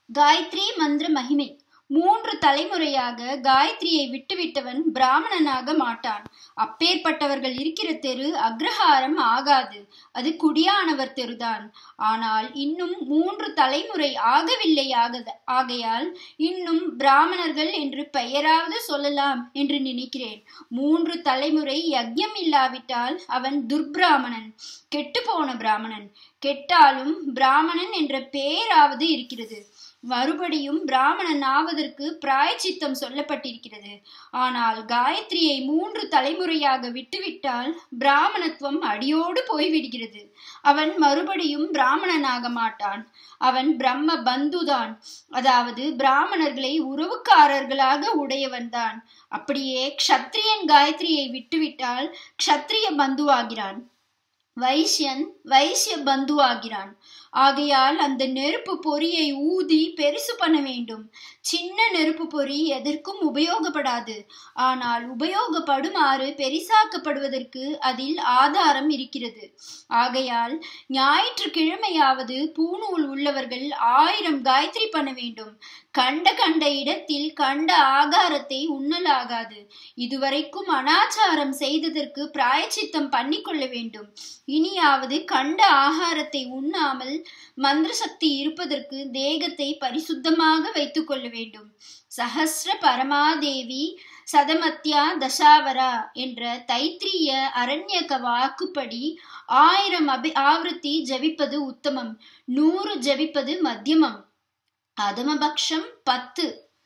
காயத்ரி மந்திர மகிமை மூன்று தலைமுறையாக காயத்ரியை விட்டுவிட்டவன் பிராமணனாக மாட்டான் அப்பேற்பட்டவர்கள் இருக்கிற தெரு அக்ரஹாரம் ஆகாது அது குடியானவர் தெருதான் ஆனால் இன்னும் மூன்று தலைமுறை ஆகவில்லை ஆகையால் இன்னும் பிராமணர்கள் என்று பெயராவது சொல்லலாம் என்று நினைக்கிறேன் மூன்று தலைமுறை யஜ்யம் இல்லாவிட்டால் அவன் துர்பிராமணன் கெட்டுப்போன பிராமணன் கெட்டாலும் பிராமணன் என்ற பெயராவது இருக்கிறது மறுபடியும் பிராமணன் ஆவதற்கு பிராயச்சித்தம் சொல்லப்பட்டிருக்கிறது ஆனால் காயத்ரியை மூன்று தலைமுறையாக விட்டுவிட்டால் பிராமணத்துவம் அடியோடு போய்விடுகிறது அவன் மறுபடியும் பிராமணனாக மாட்டான் அவன் பிரம்ம பந்துதான் அதாவது பிராமணர்களை உறவுக்காரர்களாக உடையவன்தான் அப்படியே க்ஷத்ரியன் காயத்ரியை விட்டுவிட்டால் க்ஷத்ரிய பந்துவாகிறான் வைசியன் வைசிய பந்துவாகிறான் ஆகையால் அந்த நெருப்பு பொறியை ஊதி பெருசு பண்ண வேண்டும் சின்ன நெருப்பு பொறி எதற்கும் உபயோகப்படாது ஆனால் உபயோகப்படுமாறு பெரிசாக்கப்படுவதற்கு அதில் ஆதாரம் இருக்கிறது ஆகையால் ஞாயிற்றுக்கிழமையாவது பூநூல் உள்ளவர்கள் ஆயிரம் காயத்ரி பண்ண வேண்டும் கண்ட கண்ட இடத்தில் கண்ட ஆகாரத்தை உண்ணலாகாது இதுவரைக்கும் அனாச்சாரம் செய்ததற்கு பிராயச்சித்தம் பண்ணிக்கொள்ள வேண்டும் இனியாவது கண்ட ஆகாரத்தை உண்ணாமல் மந்திர சக்தி இருப்பதற்கு தேகத்தை பரிசுத்தமாக வைத்துக் கொள்ள வேண்டும் சஹசிர பரமாதேவி சதமத்யா தசாவரா என்ற தைத்திரிய அரண்யக வாக்குப்படி ஆயிரம் அபி ஆவருத்தி ஜபிப்பது உத்தமம் நூறு ஜபிப்பது மத்தியமம் அதமபக்ஷம் பத்து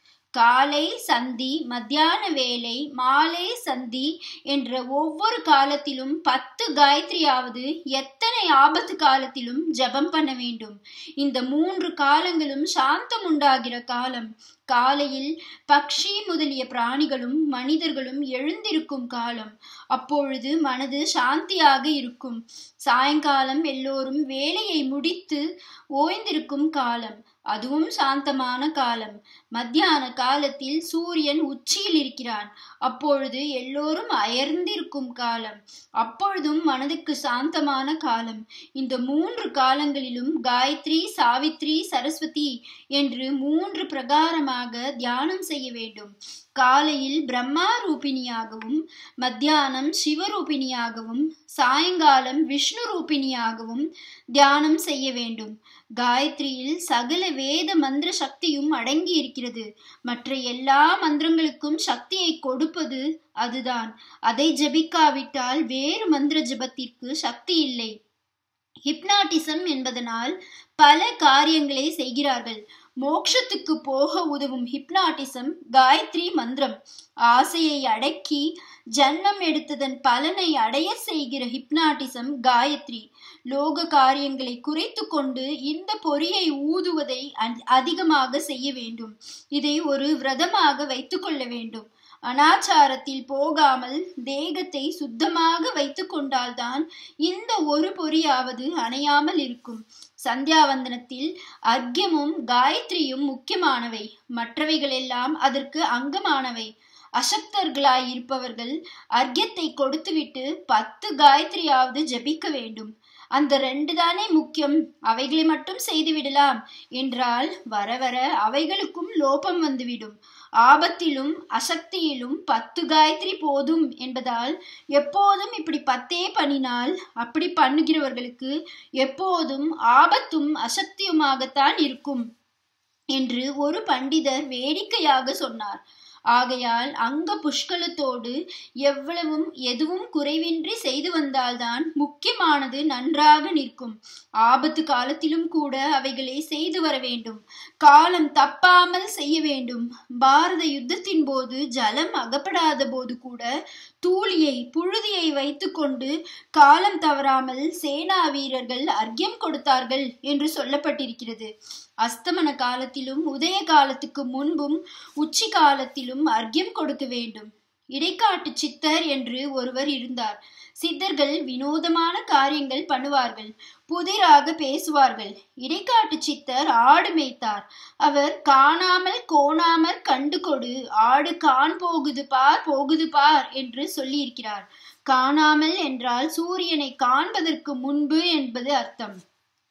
காலை சந்தி மத்தியான வேலை மாலை சந்தி என்ற ஒவ்வொரு காலத்திலும் பத்து காயத்ரியாவது எத்தனை ஆபத்து காலத்திலும் ஜபம் பண்ண வேண்டும் இந்த மூன்று காலங்களும் சாந்தம் உண்டாகிற காலம் காலையில் பக்ஷி முதலிய பிராணிகளும் மனிதர்களும் எழுந்திருக்கும் காலம் அப்பொழுது மனது சாந்தியாக இருக்கும் சாயங்காலம் எல்லோரும் வேலையை முடித்து ஓய்ந்திருக்கும் காலம் அதுவும் சாந்தமான காலம் மத்தியான காலத்தில் சூரியன் உச்சியில் இருக்கிறான் அப்பொழுது எல்லோரும் அயர்ந்திருக்கும் காலம் அப்பொழுதும் மனதுக்கு சாந்தமான காலம் இந்த மூன்று காலங்களிலும் காயத்ரி சாவித்ரி சரஸ்வதி என்று மூன்று பிரகாரமாக தியானம் செய்ய வேண்டும் காலையில் பிரம்மா ரூபிணியாகவும் மத்தியானம் சிவரூபிணியாகவும் சாயங்காலம் விஷ்ணு ரூபிணியாகவும் தியானம் செய்ய வேண்டும் காயத்ரியில் சகல வேத மந்திர சக்தியும் அடங்கி இருக்கிறது மற்ற எல்லா மந்திரங்களுக்கும் சக்தியை கொடுப்பது அதுதான் அதை ஜபிக்காவிட்டால் வேறு மந்திர ஜபத்திற்கு சக்தி இல்லை ஹிப்னாட்டிசம் என்பதனால் பல காரியங்களை செய்கிறார்கள் மோக்ஷத்துக்கு போக உதவும் ஹிப்னாட்டிசம் காயத்ரி மந்திரம் ஆசையை அடக்கி ஜன்மம் எடுத்ததன் பலனை அடைய செய்கிற ஹிப்னாட்டிசம் காயத்ரி லோக காரியங்களை குறைத்து கொண்டு இந்த பொறியை ஊதுவதை அதிகமாக செய்ய வேண்டும் இதை ஒரு விரதமாக வைத்துக்கொள்ள வேண்டும் அனாச்சாரத்தில் போகாமல் தேகத்தை சுத்தமாக வைத்து கொண்டால்தான் இந்த ஒரு பொறியாவது அணையாமல் இருக்கும் சந்தியாவந்தனத்தில் அர்க்கியமும் காயத்ரியும் முக்கியமானவை மற்றவைகள் எல்லாம் அதற்கு அங்கமானவை அசக்தர்களாய் இருப்பவர்கள் அர்க்கியத்தை கொடுத்துவிட்டு பத்து காயத்ரியாவது ஜபிக்க வேண்டும் அந்த ரெண்டு தானே முக்கியம் அவைகளை மட்டும் செய்து விடலாம் என்றால் வர வர அவைகளுக்கும் லோபம் வந்துவிடும் ஆபத்திலும் அசக்தியிலும் பத்து காயத்ரி போதும் என்பதால் எப்போதும் இப்படி பத்தே பண்ணினால் அப்படி பண்ணுகிறவர்களுக்கு எப்போதும் ஆபத்தும் அசக்தியுமாகத்தான் இருக்கும் என்று ஒரு பண்டிதர் வேடிக்கையாக சொன்னார் ஆகையால் அங்க புஷ்கலத்தோடு எவ்வளவும் எதுவும் குறைவின்றி செய்து வந்தால்தான் முக்கியமானது நன்றாக நிற்கும் ஆபத்து காலத்திலும் கூட அவைகளை செய்து வர வேண்டும் காலம் தப்பாமல் செய்ய வேண்டும் பாரத யுத்தத்தின் போது ஜலம் அகப்படாத போது கூட தூளியை புழுதியை வைத்துக்கொண்டு காலம் தவறாமல் சேனா வீரர்கள் அர்க்கியம் கொடுத்தார்கள் என்று சொல்லப்பட்டிருக்கிறது அஸ்தமன காலத்திலும் உதய காலத்துக்கு முன்பும் உச்சி காலத்திலும் அர்க்கியம் கொடுக்க வேண்டும் இடைக்காட்டு சித்தர் என்று ஒருவர் இருந்தார் சித்தர்கள் வினோதமான காரியங்கள் பண்ணுவார்கள் புதிராக பேசுவார்கள் இடைக்காட்டு சித்தர் ஆடு மேய்த்தார் அவர் காணாமல் கோணாமற் கண்டு கொடு ஆடு கான் போகுது பார் போகுது பார் என்று சொல்லியிருக்கிறார் காணாமல் என்றால் சூரியனை காண்பதற்கு முன்பு என்பது அர்த்தம்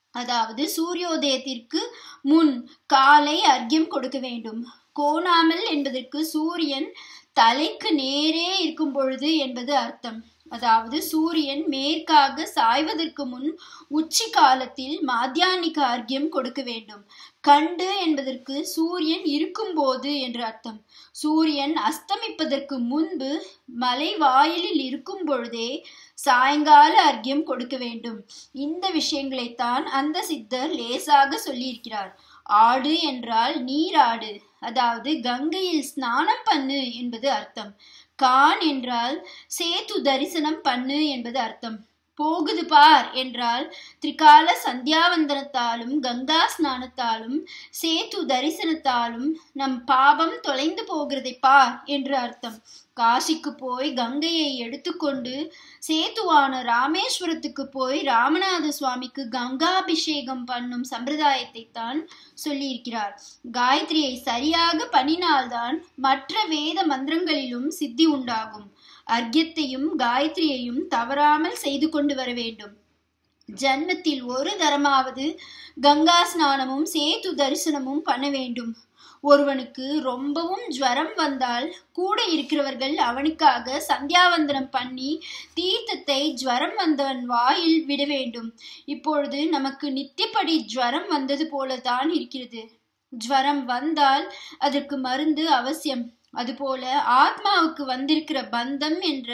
அதாவது சூரியோதயத்திற்கு முன் காலை அர்க்கியம் கொடுக்க வேண்டும் கோணாமல் என்பதற்கு சூரியன் தலைக்கு நேரே இருக்கும் பொழுது என்பது அர்த்தம் அதாவது சூரியன் மேற்காக சாய்வதற்கு முன் உச்சி காலத்தில் மாத்தியானிக அர்க்கியம் கொடுக்க வேண்டும் கண்டு என்பதற்கு சூரியன் இருக்கும்போது என்று அர்த்தம் சூரியன் அஸ்தமிப்பதற்கு முன்பு மலை வாயிலில் இருக்கும் பொழுதே சாயங்கால அர்க்கியம் கொடுக்க வேண்டும் இந்த விஷயங்களைத்தான் அந்த சித்தர் லேசாக சொல்லியிருக்கிறார் ஆடு என்றால் நீராடு அதாவது கங்கையில் ஸ்நானம் பண்ணு என்பது அர்த்தம் கான் என்றால் சேத்து தரிசனம் பண்ணு என்பது அர்த்தம் போகுது பார் என்றால் திரிகால சந்தியாவந்தனத்தாலும் கங்கா ஸ்நானத்தாலும் சேத்து தரிசனத்தாலும் நம் பாபம் தொலைந்து போகிறதை பார் என்று அர்த்தம் காசிக்கு போய் கங்கையை எடுத்துக்கொண்டு சேத்துவான ராமேஸ்வரத்துக்கு போய் ராமநாத சுவாமிக்கு கங்காபிஷேகம் பண்ணும் சம்பிரதாயத்தை தான் சொல்லியிருக்கிறார் காயத்ரியை சரியாக பண்ணினால்தான் மற்ற வேத மந்திரங்களிலும் சித்தி உண்டாகும் அர்க்கியத்தையும் காயத்ரியையும் தவறாமல் செய்து கொண்டு வர வேண்டும் ஜன்மத்தில் ஒரு தரமாவது கங்கா ஸ்நானமும் சேத்து தரிசனமும் பண்ண வேண்டும் ஒருவனுக்கு ரொம்பவும் ஜுவரம் வந்தால் கூட இருக்கிறவர்கள் அவனுக்காக சந்தியாவந்தனம் பண்ணி தீர்த்தத்தை ஜுவரம் வந்தவன் வாயில் விட வேண்டும் இப்பொழுது நமக்கு நித்தியப்படி ஜுவரம் வந்தது போலதான் இருக்கிறது ஜுவரம் வந்தால் அதற்கு மருந்து அவசியம் அதுபோல ஆத்மாவுக்கு வந்திருக்கிற பந்தம் என்ற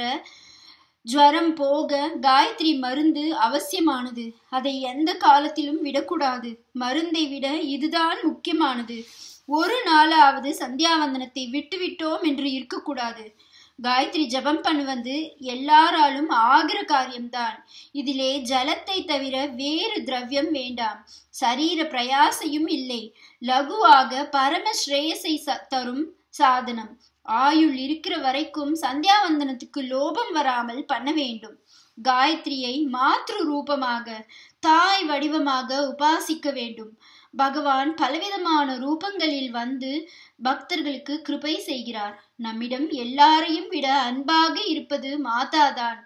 ஜுவரம் போக காயத்ரி மருந்து அவசியமானது அதை எந்த காலத்திலும் விடக்கூடாது மருந்தை விட இதுதான் முக்கியமானது ஒரு நாளாவது சந்தியாவந்தனத்தை விட்டுவிட்டோம் என்று இருக்கக்கூடாது காயத்ரி ஜபம் பண்ணுவது எல்லாராலும் ஆகிற காரியம்தான் இதிலே ஜலத்தை தவிர வேறு திரவியம் வேண்டாம் சரீர பிரயாசையும் இல்லை லகுவாக பரம ஸ்ரேயஸை தரும் சாதனம் ஆயுள் இருக்கிற வரைக்கும் சந்தியாவந்தனத்துக்கு லோபம் வராமல் பண்ண வேண்டும் காயத்ரியை மாத்ரு ரூபமாக தாய் வடிவமாக உபாசிக்க வேண்டும் பகவான் பலவிதமான ரூபங்களில் வந்து பக்தர்களுக்கு கிருபை செய்கிறார் நம்மிடம் எல்லாரையும் விட அன்பாக இருப்பது மாதாதான்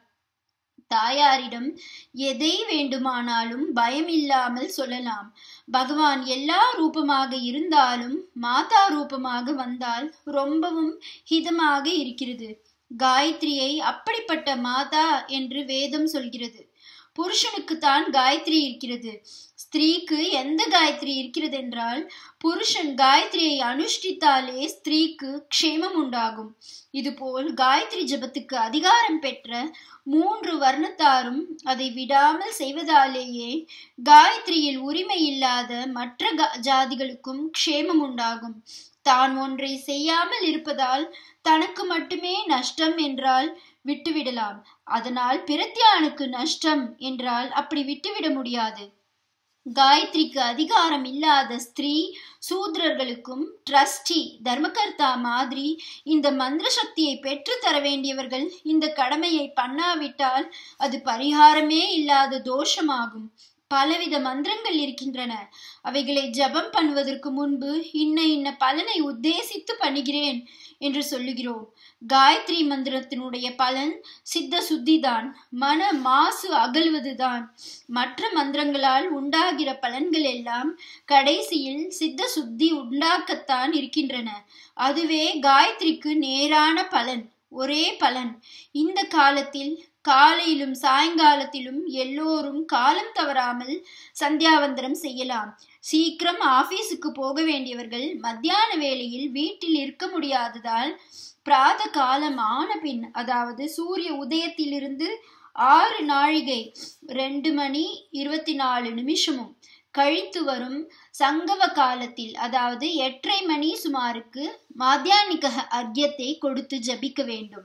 தாயாரிடம் எதை வேண்டுமானாலும் பயம் இல்லாமல் சொல்லலாம் பகவான் எல்லா ரூபமாக இருந்தாலும் மாதா ரூபமாக வந்தால் ரொம்பவும் ஹிதமாக இருக்கிறது காயத்ரியை அப்படிப்பட்ட மாதா என்று வேதம் சொல்கிறது புருஷனுக்கு தான் காயத்ரி இருக்கிறது ஸ்திரீக்கு எந்த காயத்ரி இருக்கிறது என்றால் புருஷன் காயத்ரியை அனுஷ்டித்தாலே ஸ்திரீக்கு க்ஷேமம் உண்டாகும் இதுபோல் காயத்ரி ஜபத்துக்கு அதிகாரம் பெற்ற மூன்று வர்ணத்தாரும் அதை விடாமல் செய்வதாலேயே காயத்ரியில் உரிமை இல்லாத மற்ற ஜாதிகளுக்கும் க்ஷேமம் உண்டாகும் தான் ஒன்றை செய்யாமல் இருப்பதால் தனக்கு மட்டுமே நஷ்டம் என்றால் விட்டுவிடலாம் அதனால் பிரத்யானுக்கு நஷ்டம் என்றால் அப்படி விட்டுவிட முடியாது காயத்ரிக்கு அதிகாரம் இல்லாத ஸ்திரீ சூத்ரர்களுக்கும் ட்ரஸ்டி தர்மகர்த்தா மாதிரி இந்த மந்திர சக்தியை பெற்று தர வேண்டியவர்கள் இந்த கடமையை பண்ணாவிட்டால் அது பரிகாரமே இல்லாத தோஷமாகும் பலவித மந்திரங்கள் இருக்கின்றன அவைகளை ஜபம் பண்ணுவதற்கு முன்பு இன்ன இன்ன பலனை உத்தேசித்து பண்ணுகிறேன் என்று சொல்லுகிறோம் காயத்ரி மந்திரத்தினுடைய பலன் சித்த சுத்திதான் மன மாசு அகழ்வதுதான் மற்ற மந்திரங்களால் உண்டாகிற பலன்கள் எல்லாம் கடைசியில் சித்த சுத்தி உண்டாக்கத்தான் இருக்கின்றன அதுவே காயத்ரிக்கு நேரான பலன் ஒரே பலன் இந்த காலத்தில் காலையிலும் சாயங்காலத்திலும் எல்லோரும் காலம் தவறாமல் சந்தியாவந்தனம் செய்யலாம் சீக்கிரம் ஆபீஸுக்கு போக வேண்டியவர்கள் மத்தியான வேளையில் வீட்டில் இருக்க முடியாததால் பிராத காலம் ஆன பின் அதாவது சூரிய உதயத்திலிருந்து ஆறு நாழிகை ரெண்டு மணி இருபத்தி நாலு நிமிஷமும் கழித்து வரும் சங்கவ காலத்தில் அதாவது எட்டரை மணி சுமாருக்கு மாத்தியானிக அர்க்கியத்தை கொடுத்து ஜபிக்க வேண்டும்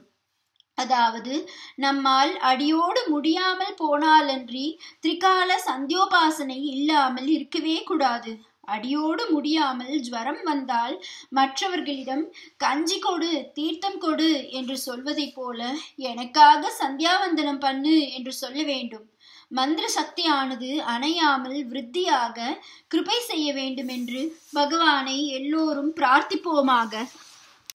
அதாவது நம்மால் அடியோடு முடியாமல் போனாலன்றி திரிகால சந்தியோபாசனை இல்லாமல் இருக்கவே கூடாது அடியோடு முடியாமல் ஜுவரம் வந்தால் மற்றவர்களிடம் கஞ்சி கொடு தீர்த்தம் கொடு என்று சொல்வதைப் போல எனக்காக சந்தியாவந்தனம் பண்ணு என்று சொல்ல வேண்டும் மந்திர சக்தியானது அணையாமல் விருத்தியாக கிருபை செய்ய வேண்டும் என்று பகவானை எல்லோரும் பிரார்த்திப்போமாக